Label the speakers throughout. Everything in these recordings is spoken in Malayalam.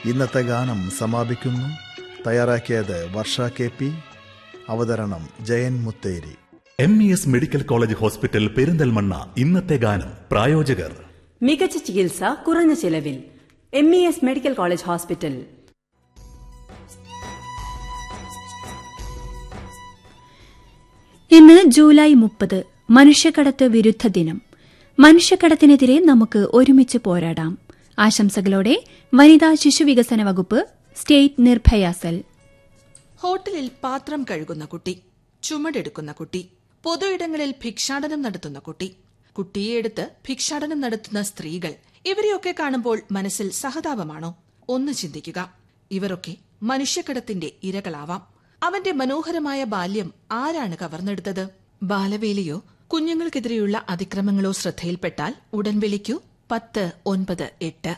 Speaker 1: ഇന്നത്തെ ഗാനം സമാപിക്കുന്നു തയ്യാറാക്കിയത് വർഷ കെ പി അവതരണം Jayan Mutheri
Speaker 2: M E S medical college hospital Perinthalmanna ഇന്നത്തെ ഗാനം പ്രായോജകർ
Speaker 3: മികച്ച ചികിത്സ കുറഞ്ഞ ചിലവിൽ M E S medical college hospital
Speaker 4: ഇന്ന് ജൂലൈ മുപ്പത് മനുഷ്യക്കടത്ത് വിരുദ്ധ ദിനം മനുഷ്യക്കടത്തിനെതിരെ നമുക്ക് ഒരുമിച്ച് പോരാടാം ആശംസകളോടെ വനിതാ ശിശുവികസന വകുപ്പ് സ്റ്റേറ്റ് നിർഭയ സെൽ
Speaker 5: ഹോട്ടലിൽ പാത്രം കഴുകുന്ന കുട്ടി ചുമടെടുക്കുന്ന കുട്ടി പൊതു ഇടങ്ങളിൽ ഭിക്ഷാടനം നടത്തുന്ന കുട്ടി കുട്ടിയെ എടുത്ത് ഭിക്ഷാടനം നടത്തുന്ന സ്ത്രീകൾ ഇവരെയൊക്കെ കാണുമ്പോൾ മനസ്സിൽ സഹതാപമാണോ ഒന്ന് ചിന്തിക്കുക ഇവരൊക്കെ മനുഷ്യക്കടത്തിന്റെ ഇരകളാവാം അവന്റെ മനോഹരമായ ബാല്യം ആരാണ് കവർന്നെടുത്തത് ബാലവേലയോ കുഞ്ഞുങ്ങൾക്കെതിരെയുള്ള അതിക്രമങ്ങളോ ശ്രദ്ധയിൽപ്പെട്ടാൽ ഉടൻ വിളിക്കൂ പത്ത് ഒൻപത് എട്ട്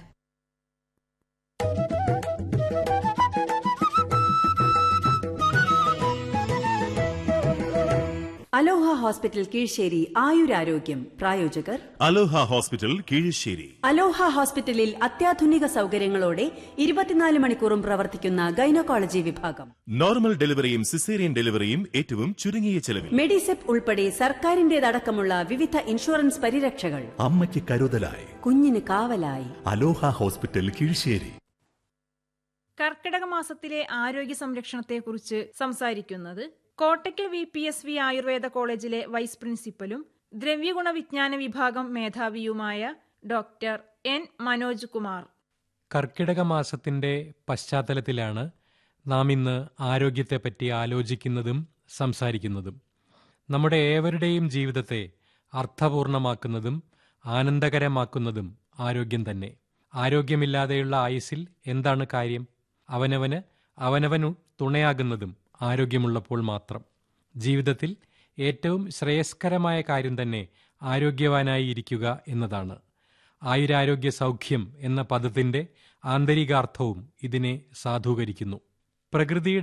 Speaker 3: അലോഹ ഹോസ്പിറ്റൽ കീഴ്ശ്ശേരി ആയുരാരോഗ്യം പ്രായോജകർ
Speaker 2: അലോഹ ഹോസ്പിറ്റൽ കീഴശ്ശേരി
Speaker 3: അലോഹ ഹോസ്പിറ്റലിൽ അത്യാധുനിക സൗകര്യങ്ങളോടെ ഇരുപത്തിനാല് മണിക്കൂറും പ്രവർത്തിക്കുന്ന ഗൈനക്കോളജി വിഭാഗം
Speaker 2: നോർമൽ ഡെലിവറിയും സിസേറിയൻ ഡെലിവറിയും ഏറ്റവും ചുരുങ്ങിയ ചെലവിൽ
Speaker 3: മെഡിസെപ് ഉൾപ്പെടെ സർക്കാരിന്റേതടക്കമുള്ള വിവിധ ഇൻഷുറൻസ് പരിരക്ഷകൾ
Speaker 2: അമ്മയ്ക്ക് കരുതലായി
Speaker 3: കുഞ്ഞിന് കാവലായി
Speaker 2: അലോഹ ഹോസ്പിറ്റൽ കീഴ്ശ്ശേരി
Speaker 6: കർക്കിടക മാസത്തിലെ ആരോഗ്യ സംരക്ഷണത്തെക്കുറിച്ച് സംസാരിക്കുന്നത് Kottakkal V P S V Ayurveda കോളേജിലെ വൈസ് പ്രിൻസിപ്പലും ദ്രവ്യഗുണ വിജ്ഞാന വിഭാഗം മേധാവിയുമായ ഡോക്ടർ എൻ മനോജ് കുമാർ
Speaker 7: കർക്കിടക മാസത്തിൻ്റെ പശ്ചാത്തലത്തിലാണ് നാം ഇന്ന് ആരോഗ്യത്തെപ്പറ്റി ആലോചിക്കുന്നതും സംസാരിക്കുന്നതും നമ്മുടെ ഏവരുടെയും ജീവിതത്തെ അർത്ഥപൂർണമാക്കുന്നതും ആനന്ദകരമാക്കുന്നതും ആരോഗ്യം തന്നെ ആരോഗ്യമില്ലാതെയുള്ള ആയുസ്സിൽ എന്താണ് കാര്യം അവനവന് അവനവനു തുണയാകുന്നതും ആരോഗ്യമുള്ളപ്പോൾ മാത്രം ജീവിതത്തിൽ ഏറ്റവും ശ്രേയസ്കരമായ കാര്യം തന്നെ ആരോഗ്യവാനായി ഇരിക്കുക എന്നതാണ് ആയുരാരോഗ്യ സൗഖ്യം എന്ന പദത്തിന്റെ ആന്തരികാർത്ഥവും ഇതിനെ സാധൂകരിക്കുന്നു പ്രകൃതിയുടെ